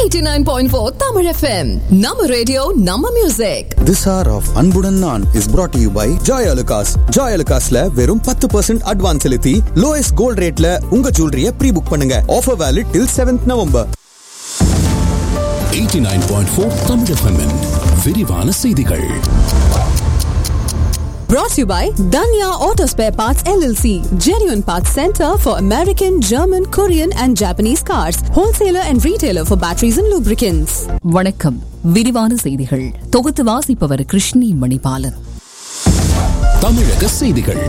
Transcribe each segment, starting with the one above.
89.4 Tamil FM. Nama radio, Nama music. This hour of அன்புடன் நான் is brought to you by Joy Alucas. Joy Alucasல வெறும் பத்து percent advance செலுத்தி lowest gold ரேட்ல உங்க ஜுவல்லரிய ப்ரீ புக் பண்ணுங்க offer valid till seventh November 89.4 Tamil எஃப்எம்மின் விரிவான செய்திகள் Brought to you by Danya Auto Spare Parts LLC. Genuine Parts Center for American, German, Korean and Japanese cars. Wholesaler and retailer for batteries and lubricants. வணக்கம் விரிவான செய்திகள் தொகுத்து வாசிப்பவர் கிருஷ்ணி மணிபாலன் தமிழக செய்திகள்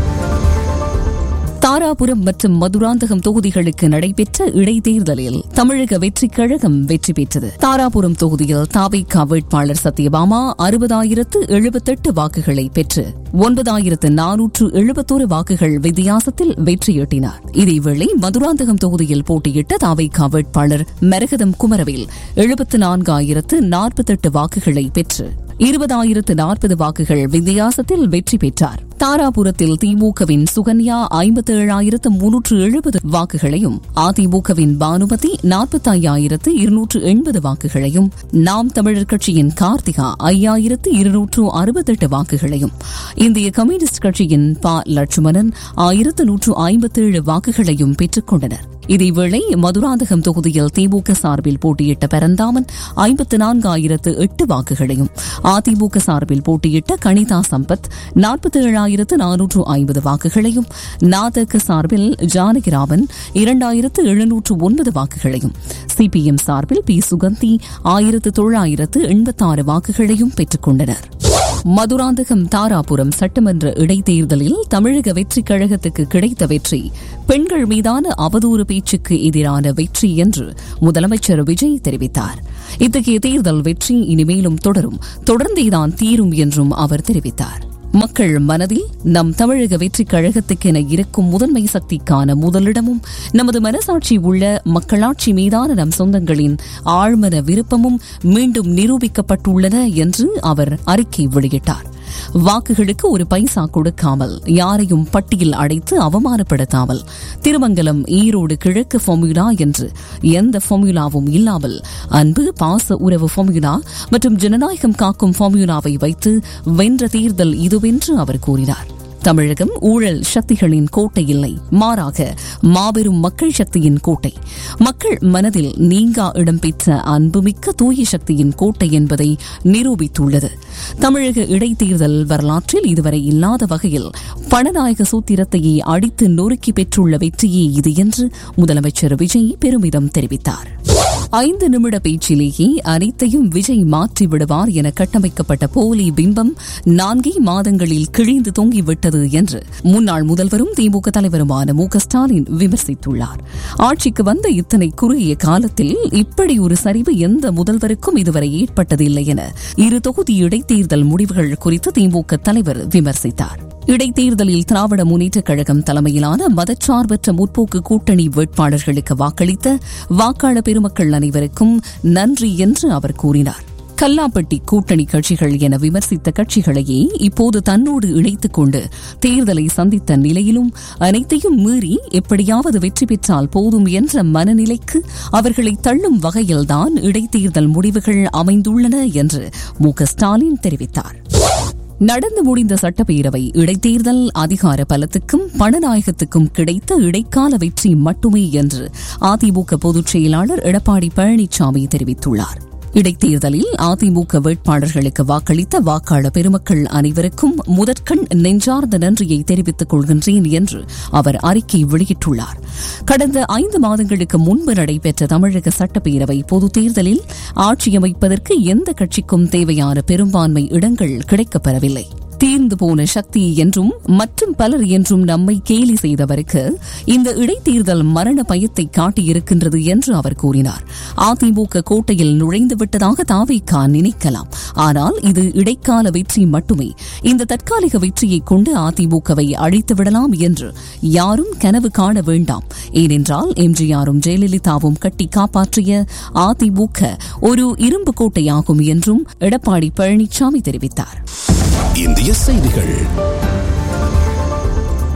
தாராபுரம் மற்றும் மதுராந்தகம் தொகுதிகளுக்கு நடைபெற்ற இடைத்தேர்தலில் தமிழக வெற்றிக் கழகம் வெற்றி பெற்றது தாராபுரம் தொகுதியில் தாவிகா வேட்பாளர் சத்யபாமா அறுபதாயிரத்து எழுபத்தெட்டு வாக்குகளை பெற்று ஒன்பதாயிரத்து நானூற்று எழுபத்தோரு வாக்குகள் வித்தியாசத்தில் வெற்றியீட்டினார் இதேவேளை மதுராந்தகம் தொகுதியில் போட்டியிட்ட தாவிகா வேட்பாளர் மரகதம் குமரவேல் எழுபத்து நான்காயிரத்து நாற்பத்தெட்டு வாக்குகளை பெற்று இருபதாயிரத்து நாற்பது வாக்குகள் வித்தியாசத்தில் வெற்றி பெற்றார் தாராபுரத்தில் திமுகவின் சுகன்யா ஐம்பத்தி ஏழாயிரத்து முன்னூற்று எழுபது வாக்குகளையும் அதிமுகவின் பானுமதி நாற்பத்தி ஐயாயிரத்து இருநூற்று எண்பது வாக்குகளையும் நாம் தமிழர் கட்சியின் கார்த்திகா ஐயாயிரத்து இருநூற்று அறுபத்தெட்டு வாக்குகளையும் இந்திய கம்யூனிஸ்ட் கட்சியின் ப லட்சுமணன் ஆயிரத்து நூற்று ஐம்பத்தேழு வாக்குகளையும் பெற்றுக் கொண்டனர் இதேவேளை மதுராந்தகம் தொகுதியில் திமுக சார்பில் போட்டியிட்ட பரந்தாமன் ஐம்பத்து நான்காயிரத்து எட்டு வாக்குகளையும் அதிமுக சார்பில் போட்டியிட்ட கணிதா சம்பத் நாற்பத்தி ஏழாயிரத்து நானூற்று ஐம்பது வாக்குகளையும் நாதக சார்பில் ஜானகிராமன் இரண்டாயிரத்து எழுநூற்று ஒன்பது வாக்குகளையும் சிபிஎம் சார்பில் பி சுகந்தி ஆயிரத்து தொள்ளாயிரத்து எண்பத்தாறு வாக்குகளையும் பெற்றுக் கொண்டனர் மதுராந்தகம் தாராபுரம் சட்டமன்ற இடைத்தேர்தலில் தமிழக வெற்றிக் கழகத்துக்கு கிடைத்த வெற்றி பெண்கள் மீதான அவதூறு பேச்சுக்கு எதிரான வெற்றி என்று முதலமைச்சர் விஜய் தெரிவித்தார் இத்தகைய தேர்தல் வெற்றி இனிமேலும் தொடரும் தொடர்ந்தேதான் தீரும் என்றும் அவர் தெரிவித்தார் மக்கள் மனதில் நம் தமிழக வெற்றிக் கழகத்துக்கென இருக்கும் முதன்மை சக்திக்கான முதலிடமும் நமது மனசாட்சி உள்ள மக்களாட்சி மீதான நம் சொந்தங்களின் ஆழ்மன விருப்பமும் மீண்டும் நிரூபிக்கப்பட்டுள்ளன என்று அவர் அறிக்கை வெளியிட்டார் வாக்குகளுக்கு ஒரு பைசா கொடுக்காமல் யாரையும் பட்டியல் அடைத்து அவமானப்படுத்தாமல் திருமங்கலம் ஈரோடு கிழக்கு ஃபார்முலா என்று எந்த ஃபார்முலாவும் இல்லாமல் அன்பு பாச உறவு ஃபார்முலா மற்றும் ஜனநாயகம் காக்கும் ஃபார்முலாவை வைத்து வென்ற தேர்தல் இதுவென்று அவர் கூறினார் தமிழகம் ஊழல் சக்திகளின் கோட்டை இல்லை மாறாக மாபெரும் மக்கள் சக்தியின் கோட்டை மக்கள் மனதில் நீங்கா இடம்பெற்ற அன்புமிக்க தூய சக்தியின் கோட்டை என்பதை நிரூபித்துள்ளது தமிழக இடைத்தேர்தல் வரலாற்றில் இதுவரை இல்லாத வகையில் பணநாயக சூத்திரத்தையே அடித்து நொறுக்கி பெற்றுள்ள வெற்றியே இது என்று முதலமைச்சர் விஜய் பெருமிதம் தெரிவித்தார் ஐந்து நிமிட பேச்சிலேயே அனைத்தையும் விஜய் மாற்றி விடுவார் என கட்டமைக்கப்பட்ட போலி பிம்பம் நான்கே மாதங்களில் கிழிந்து தொங்கிவிட்டது என்று முன்னாள் முதல்வரும் திமுக தலைவருமான மு ஸ்டாலின் விமர்சித்துள்ளார் ஆட்சிக்கு வந்த இத்தனை குறுகிய காலத்தில் இப்படி ஒரு சரிவு எந்த முதல்வருக்கும் இதுவரை ஏற்பட்டதில்லை என இரு தொகுதி இடைத்தேர்தல் முடிவுகள் குறித்து திமுக தலைவர் விமர்சித்தார் இடைத்தேர்தலில் திராவிட முன்னேற்றக் கழகம் தலைமையிலான மதச்சார்பற்ற முற்போக்கு கூட்டணி வேட்பாளர்களுக்கு வாக்களித்த வாக்காளர் பெருமக்கள் அனைவருக்கும் நன்றி என்று அவர் கூறினார் கல்லாப்பட்டி கூட்டணி கட்சிகள் என விமர்சித்த கட்சிகளையே இப்போது தன்னோடு இணைத்துக் கொண்டு தேர்தலை சந்தித்த நிலையிலும் அனைத்தையும் மீறி எப்படியாவது வெற்றி பெற்றால் போதும் என்ற மனநிலைக்கு அவர்களை தள்ளும் வகையில்தான் இடைத்தேர்தல் முடிவுகள் அமைந்துள்ளன என்று மு ஸ்டாலின் தெரிவித்தார் நடந்து முடிந்த சட்டப்பேரவை இடைத்தேர்தல் அதிகார பலத்துக்கும் பணநாயகத்துக்கும் கிடைத்த இடைக்கால வெற்றி மட்டுமே என்று அதிமுக பொதுச் செயலாளர் எடப்பாடி பழனிசாமி தெரிவித்துள்ளார் இடைத்தேர்தலில் அதிமுக வேட்பாளர்களுக்கு வாக்களித்த வாக்காளர் பெருமக்கள் அனைவருக்கும் முதற்கண் நெஞ்சார்ந்த நன்றியை தெரிவித்துக் கொள்கின்றேன் என்று அவர் அறிக்கை வெளியிட்டுள்ளார் கடந்த ஐந்து மாதங்களுக்கு முன்பு நடைபெற்ற தமிழக சட்டப்பேரவை பொதுத் தேர்தலில் ஆட்சியமைப்பதற்கு எந்த கட்சிக்கும் தேவையான பெரும்பான்மை இடங்கள் கிடைக்கப்பெறவில்லை தீர்ந்து போன சக்தி என்றும் மற்றும் பலர் என்றும் நம்மை கேலி செய்தவருக்கு இந்த இடைத்தேர்தல் மரண பயத்தை காட்டியிருக்கின்றது என்று அவர் கூறினார் அதிமுக கோட்டையில் நுழைந்து விட்டதாக தாவேக்கா நினைக்கலாம் ஆனால் இது இடைக்கால வெற்றி மட்டுமே இந்த தற்காலிக வெற்றியை கொண்டு அதிமுகவை அழித்து விடலாம் என்று யாரும் கனவு காண வேண்டாம் ஏனென்றால் எம்ஜிஆரும் ஜெயலலிதாவும் கட்டி காப்பாற்றிய அதிமுக ஒரு இரும்பு கோட்டையாகும் என்றும் எடப்பாடி பழனிசாமி தெரிவித்தார் இந்திய செய்திகள்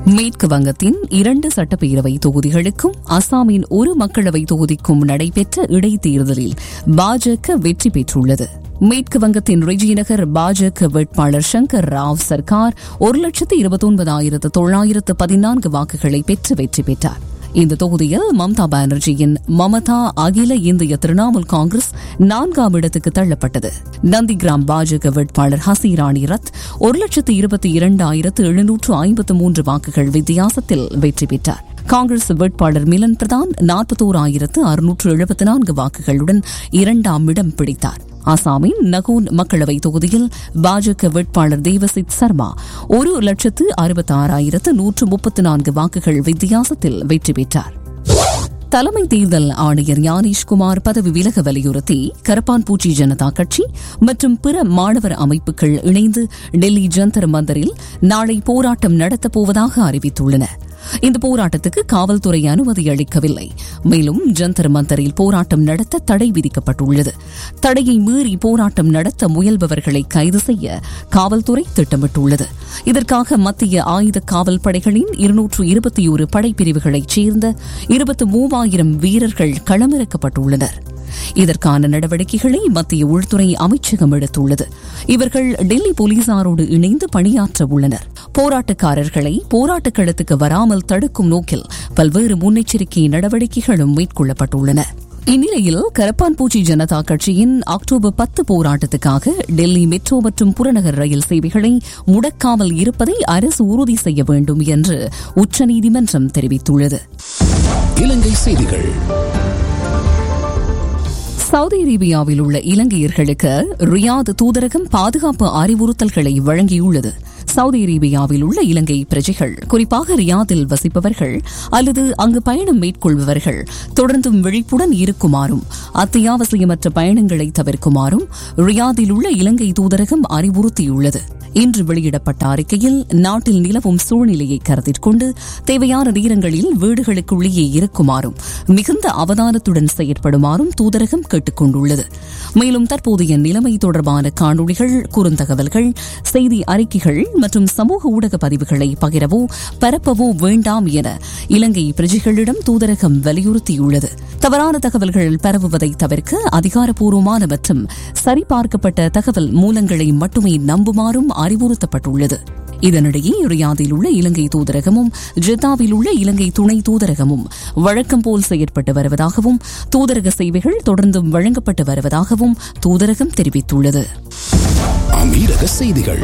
மேற்கு வங்கத்தின் இரண்டு சட்டப்பேரவை தொகுதிகளுக்கும் அசாமின் ஒரு மக்களவை தொகுதிக்கும் நடைபெற்ற இடைத்தேர்தலில் பாஜக வெற்றி பெற்றுள்ளது மேற்கு வங்கத்தின் ரிஜிநகர் பாஜக வேட்பாளர் சங்கர் ராவ் சர்க்கார் ஒரு லட்சத்து இருபத்தொன்பதாயிரத்து தொள்ளாயிரத்து பதினான்கு வாக்குகளை பெற்று வெற்றி பெற்றார் இந்த தொகுதியில் மம்தா பானர்ஜியின் மமதா அகில இந்திய திரிணாமுல் காங்கிரஸ் நான்காம் இடத்துக்கு தள்ளப்பட்டது நந்திகிராம் பாஜக வேட்பாளர் ஹசிராணி ரத் ஒரு லட்சத்து இருபத்தி இரண்டாயிரத்து எழுநூற்று ஐம்பத்து மூன்று வாக்குகள் வித்தியாசத்தில் வெற்றி பெற்றார் காங்கிரஸ் வேட்பாளர் மிலன் பிரதான் நாற்பத்தோராயிரத்து அறுநூற்று எழுபத்தி நான்கு வாக்குகளுடன் இரண்டாம் இடம் பிடித்தார் அசாமின் நகோன் மக்களவை தொகுதியில் பாஜக வேட்பாளர் தேவசித் சர்மா ஒரு லட்சத்து அறுபத்தி ஆறாயிரத்து நூற்று முப்பத்து நான்கு வாக்குகள் வித்தியாசத்தில் வெற்றி பெற்றார் தலைமை தேர்தல் ஆணையர் ஞானேஷ்குமார் பதவி விலக வலியுறுத்தி கரப்பான்பூச்சி ஜனதா கட்சி மற்றும் பிற மாணவர் அமைப்புகள் இணைந்து டெல்லி ஜந்தர் மந்தரில் நாளை போராட்டம் நடத்தப் போவதாக அறிவித்துள்ளன இந்த போராட்டத்துக்கு காவல்துறை அனுமதி அளிக்கவில்லை மேலும் ஜந்தர் மந்தரில் போராட்டம் நடத்த தடை விதிக்கப்பட்டுள்ளது தடையை மீறி போராட்டம் நடத்த முயல்பவர்களை கைது செய்ய காவல்துறை திட்டமிட்டுள்ளது இதற்காக மத்திய ஆயுத காவல் படைகளின் இருநூற்று இருபத்தி ஒரு படைப்பிரிவுகளைச் சேர்ந்த இருபத்தி மூவாயிரம் வீரர்கள் களமிறக்கப்பட்டுள்ளனர் இதற்கான நடவடிக்கைகளை மத்திய உள்துறை அமைச்சகம் எடுத்துள்ளது இவர்கள் டெல்லி போலீசாரோடு இணைந்து பணியாற்ற உள்ளனர் போராட்டக்காரர்களை போராட்டக் களத்துக்கு வராமல் தடுக்கும் நோக்கில் பல்வேறு முன்னெச்சரிக்கை நடவடிக்கைகளும் மேற்கொள்ளப்பட்டுள்ளன இந்நிலையில் கரப்பான்பூச்சி ஜனதா கட்சியின் அக்டோபர் பத்து போராட்டத்துக்காக டெல்லி மெட்ரோ மற்றும் புறநகர் ரயில் சேவைகளை முடக்காமல் இருப்பதை அரசு உறுதி செய்ய வேண்டும் என்று உச்சநீதிமன்றம் தெரிவித்துள்ளது இலங்கை செய்திகள் சவுதி அரேபியாவில் உள்ள இலங்கையர்களுக்கு ரியாத் தூதரகம் பாதுகாப்பு அறிவுறுத்தல்களை வழங்கியுள்ளது சவுதி அரேபியாவில் உள்ள இலங்கை பிரஜைகள் குறிப்பாக ரியாதில் வசிப்பவர்கள் அல்லது அங்கு பயணம் மேற்கொள்பவர்கள் தொடர்ந்தும் விழிப்புடன் இருக்குமாறும் அத்தியாவசியமற்ற பயணங்களை தவிர்க்குமாறும் ரியாதில் உள்ள இலங்கை தூதரகம் அறிவுறுத்தியுள்ளது இன்று வெளியிடப்பட்ட அறிக்கையில் நாட்டில் நிலவும் சூழ்நிலையை கருத்தில் கொண்டு தேவையான நேரங்களில் வீடுகளுக்குள்ளேயே இருக்குமாறும் மிகுந்த அவதானத்துடன் செயற்படுமாறும் தூதரகம் கேட்டுக் கொண்டுள்ளது மேலும் தற்போதைய நிலைமை தொடர்பான காணொளிகள் குறுந்தகவல்கள் செய்தி அறிக்கைகள் மற்றும் சமூக ஊடக பதிவுகளை பகிரவோ பரப்பவோ வேண்டாம் என இலங்கை பிரஜைகளிடம் தூதரகம் வலியுறுத்தியுள்ளது தவறான தகவல்கள் பரவுவதை தவிர்க்க அதிகாரப்பூர்வமான மற்றும் சரிபார்க்கப்பட்ட தகவல் மூலங்களை மட்டுமே நம்புமாறும் அறிவுறுத்தப்பட்டுள்ளது இதனிடையே ரியாதில் உள்ள இலங்கை தூதரகமும் ஜெத்தாவில் உள்ள இலங்கை துணை தூதரகமும் வழக்கம் போல் செயற்பட்டு வருவதாகவும் தூதரக சேவைகள் தொடர்ந்தும் வழங்கப்பட்டு வருவதாகவும் தூதரகம் தெரிவித்துள்ளது அமீரக செய்திகள்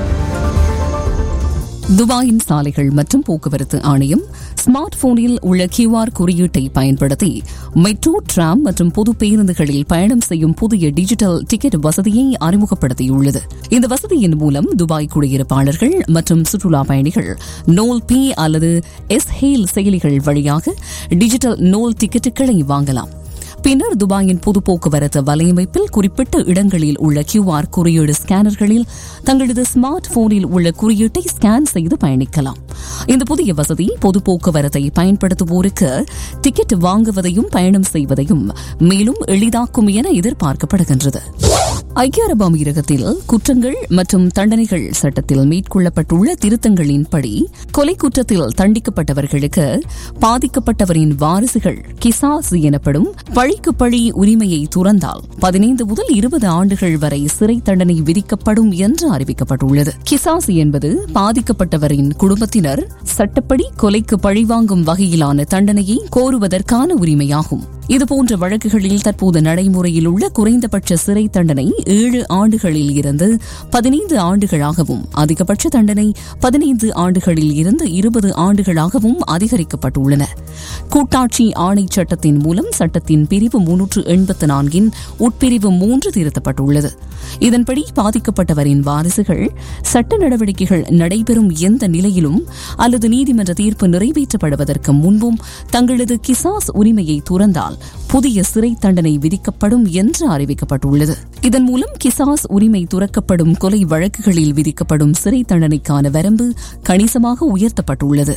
துபாயின் சாலைகள் மற்றும் போக்குவரத்து ஆணையம் ஸ்மார்ட் போனில் உள்ள கியூஆர் குறியீட்டை பயன்படுத்தி மெட்ரோ டிராம் மற்றும் பொது பேருந்துகளில் பயணம் செய்யும் புதிய டிஜிட்டல் டிக்கெட் வசதியை அறிமுகப்படுத்தியுள்ளது இந்த வசதியின் மூலம் துபாய் குடியிருப்பாளர்கள் மற்றும் சுற்றுலா பயணிகள் நோல் பே அல்லது எஸ் ஹேல் செயலிகள் வழியாக டிஜிட்டல் நோல் டிக்கெட்டுகளை வாங்கலாம் பின்னர் துபாயின் பொது போக்குவரத்து வலையமைப்பில் குறிப்பிட்ட இடங்களில் உள்ள கியூஆர் குறியீடு ஸ்கேனர்களில் தங்களது ஸ்மார்ட் போனில் உள்ள குறியீட்டை ஸ்கேன் செய்து பயணிக்கலாம் இந்த புதிய வசதி பொது போக்குவரத்தை பயன்படுத்துவோருக்கு டிக்கெட் வாங்குவதையும் பயணம் செய்வதையும் மேலும் எளிதாக்கும் என எதிர்பார்க்கப்படுகின்றது ஐக்கிய அரபு அமீரகத்தில் குற்றங்கள் மற்றும் தண்டனைகள் சட்டத்தில் மேற்கொள்ளப்பட்டுள்ள திருத்தங்களின்படி கொலை குற்றத்தில் தண்டிக்கப்பட்டவர்களுக்கு பாதிக்கப்பட்டவரின் வாரிசுகள் கிசாஸ் எனப்படும் பழிக்கு பழி உரிமையை துறந்தால் பதினைந்து முதல் இருபது ஆண்டுகள் வரை சிறை தண்டனை விதிக்கப்படும் என்று அறிவிக்கப்பட்டுள்ளது கிசாஸ் என்பது பாதிக்கப்பட்டவரின் குடும்பத்தினர் சட்டப்படி கொலைக்கு பழிவாங்கும் வகையிலான தண்டனையை கோருவதற்கான உரிமையாகும் இதுபோன்ற வழக்குகளில் தற்போது நடைமுறையில் உள்ள குறைந்தபட்ச சிறை தண்டனை ஏழு ஆண்டுகளில் இருந்து பதினைந்து ஆண்டுகளாகவும் அதிகபட்ச தண்டனை பதினைந்து ஆண்டுகளில் இருந்து இருபது ஆண்டுகளாகவும் அதிகரிக்கப்பட்டுள்ளன கூட்டாட்சி ஆணை சட்டத்தின் மூலம் சட்டத்தின் பிரிவு முன்னூற்று எண்பத்து நான்கின் உட்பிரிவு மூன்று திருத்தப்பட்டுள்ளது இதன்படி பாதிக்கப்பட்டவரின் வாரிசுகள் சட்ட நடவடிக்கைகள் நடைபெறும் எந்த நிலையிலும் அல்லது நீதிமன்ற தீர்ப்பு நிறைவேற்றப்படுவதற்கு முன்பும் தங்களது கிசாஸ் உரிமையை துறந்தால் புதிய சிறை தண்டனை விதிக்கப்படும் என்று அறிவிக்கப்பட்டுள்ளது இதன் மூலம் கிசாஸ் உரிமை துறக்கப்படும் கொலை வழக்குகளில் விதிக்கப்படும் சிறை தண்டனைக்கான வரம்பு கணிசமாக உயர்த்தப்பட்டுள்ளது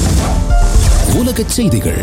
உலகச் செய்திகள்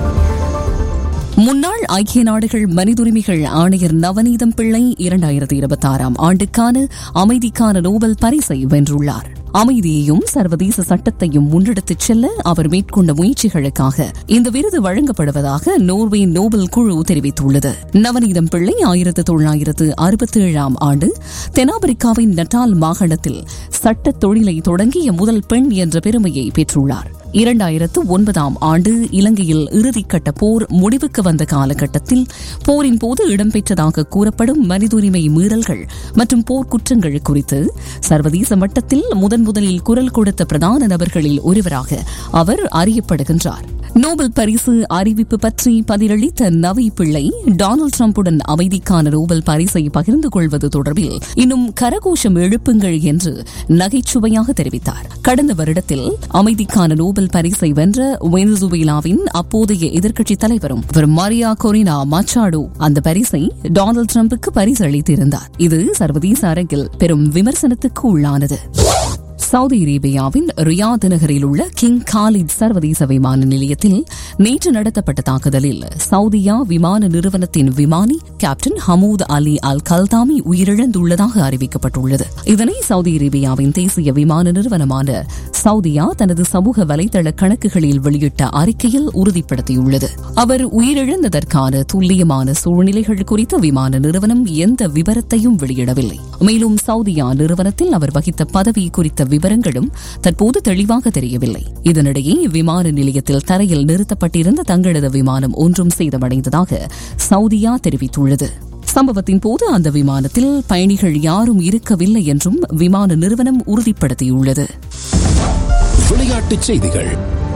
முன்னாள் ஐக்கிய நாடுகள் மனிதுரிமைகள் ஆணையர் நவநீதம் பிள்ளை இரண்டாயிரத்தி இருபத்தி ஆறாம் ஆண்டுக்கான அமைதிக்கான நோபல் பரிசை வென்றுள்ளார் அமைதியையும் சர்வதேச சட்டத்தையும் முன்னெடுத்துச் செல்ல அவர் மேற்கொண்ட முயற்சிகளுக்காக இந்த விருது வழங்கப்படுவதாக நோர்வே நோபல் குழு தெரிவித்துள்ளது நவநீதம் பிள்ளை ஆயிரத்து தொள்ளாயிரத்து அறுபத்தி ஏழாம் ஆண்டு தென்னாப்பிரிக்காவின் நட்டால் மாகாணத்தில் சட்ட தொழிலை தொடங்கிய முதல் பெண் என்ற பெருமையை பெற்றுள்ளார் இரண்டாயிரத்து ஒன்பதாம் ஆண்டு இலங்கையில் இறுதிக்கட்ட போர் முடிவுக்கு வந்த காலகட்டத்தில் போரின் போது இடம்பெற்றதாக கூறப்படும் மனிதுரிமை மீறல்கள் மற்றும் போர்க்குற்றங்கள் குறித்து சர்வதேச மட்டத்தில் முதன் முதலில் குரல் கொடுத்த பிரதான நபர்களில் ஒருவராக அவர் அறியப்படுகின்றார் நோபல் பரிசு அறிவிப்பு பற்றி பதிலளித்த நவி பிள்ளை டொனால்டு டிரம்புடன் அமைதிக்கான நோபல் பரிசை பகிர்ந்து கொள்வது தொடர்பில் இன்னும் கரகோஷம் எழுப்புங்கள் என்று நகைச்சுவையாக தெரிவித்தார் கடந்த வருடத்தில் அமைதிக்கான நோபல் பரிசை வென்ற வெனிசுவேலாவின் அப்போதைய எதிர்க்கட்சித் தலைவரும் மரியா கொரினா மச்சாடோ அந்த பரிசை டொனால்டு டிரம்புக்கு பரிசளித்திருந்தார் இது சர்வதேச அரங்கில் பெரும் விமர்சனத்துக்கு உள்ளானது சவுதி அரேபியாவின் ரியாத் நகரில் உள்ள கிங் காலித் சர்வதேச விமான நிலையத்தில் நேற்று நடத்தப்பட்ட தாக்குதலில் சவுதியா விமான நிறுவனத்தின் விமானி கேப்டன் ஹமூத் அலி அல் கல்தாமி உயிரிழந்துள்ளதாக அறிவிக்கப்பட்டுள்ளது இதனை சவுதி அரேபியாவின் தேசிய விமான நிறுவனமான சவுதியா தனது சமூக வலைதள கணக்குகளில் வெளியிட்ட அறிக்கையில் உறுதிப்படுத்தியுள்ளது அவர் உயிரிழந்ததற்கான துல்லியமான சூழ்நிலைகள் குறித்த விமான நிறுவனம் எந்த விவரத்தையும் வெளியிடவில்லை மேலும் சவுதியா நிறுவனத்தில் அவர் வகித்த பதவி குறித்த விவரங்களும் தற்போது தெளிவாக தெரியவில்லை இதனிடையே விமான நிலையத்தில் தரையில் நிறுத்தப்பட்டிருந்த தங்களது விமானம் ஒன்றும் சேதமடைந்ததாக சவுதியா தெரிவித்துள்ளது சம்பவத்தின் போது அந்த விமானத்தில் பயணிகள் யாரும் இருக்கவில்லை என்றும் விமான நிறுவனம் உறுதிப்படுத்தியுள்ளது விளையாட்டுச் செய்திகள்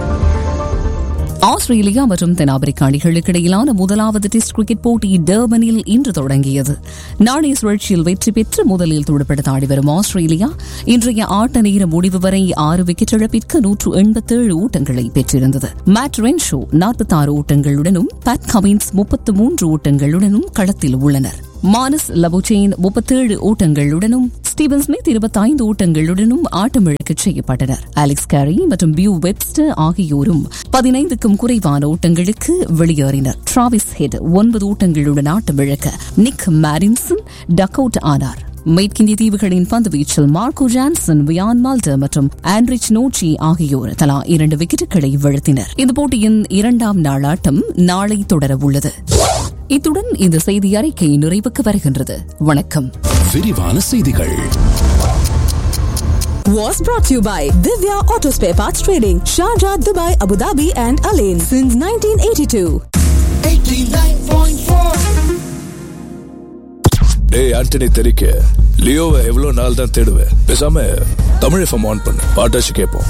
ஆஸ்திரேலியா மற்றும் தென்னாப்பிரிக்க அணிகளுக்கு இடையிலான முதலாவது டெஸ்ட் கிரிக்கெட் போட்டி டர்பனில் இன்று தொடங்கியது நாணய சுழற்சியில் வெற்றி பெற்று முதலில் துடுப்படுத்த ஆடிவரும் ஆஸ்திரேலியா இன்றைய ஆட்ட நேர முடிவு வரை ஆறு விக்கெட் இழப்பிற்கு நூற்று எண்பத்தேழு ஓட்டங்களை பெற்றிருந்தது மேட் ரென்ஷோ நாற்பத்தாறு ஓட்டங்களுடனும் பேட் கமின்ஸ் முப்பத்து மூன்று ஓட்டங்களுடனும் களத்தில் உள்ளனர் மானஸ் லபுச்சேன் முப்பத்தேழு ஓட்டங்களுடனும் ஸ்டீவன் ஸ்மித் இருபத்தைந்து ஓட்டங்களுடனும் ஆட்டமிழக்கச் செய்யப்பட்டனர் அலெக்ஸ் கேரி மற்றும் பியூ வெப்ஸ்டர் ஆகியோரும் பதினைந்துக்கும் குறைவான ஓட்டங்களுக்கு வெளியேறினர் டிராவிஸ் ஹெட் ஒன்பது ஓட்டங்களுடன் ஆட்டமிழக்க நிக் மேரின்சன் டக் அவுட் ஆனார் மேற்கிந்திய தீவுகளின் பந்து வீச்சில் மார்க்கோ ஜான்சன் வியான் மால்டர் மற்றும் ஆண்ட்ரிச் நோச்சி ஆகியோர் தலா இரண்டு விக்கெட்டுகளை வீழ்த்தினர் இந்த போட்டியின் இரண்டாம் நாள் ஆட்டம் நாளை தொடரவுள்ளது இத்துடன் இந்த செய்தி அறிக்கை நிறைவுக்கு வருகின்றது வணக்கம் விரிவான செய்திகள் Was brought to you by Divya Auto Spare Parts Trading, Sharjah, Dubai, Abu Dhabi, and Alain since 1982. டேய் ஆண்டனி தெரிக்க லியோவை எவ்வளவு நாள் தான் தேடுவேன் பேசாம தமிழ் எஃப்எம் ஆன் பண்ணு பாட்டாச்சு கேட்போம்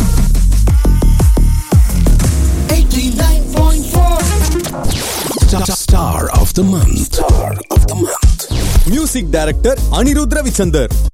89.4 Star of the month. Star of the month. Music director Anirudh Ravichander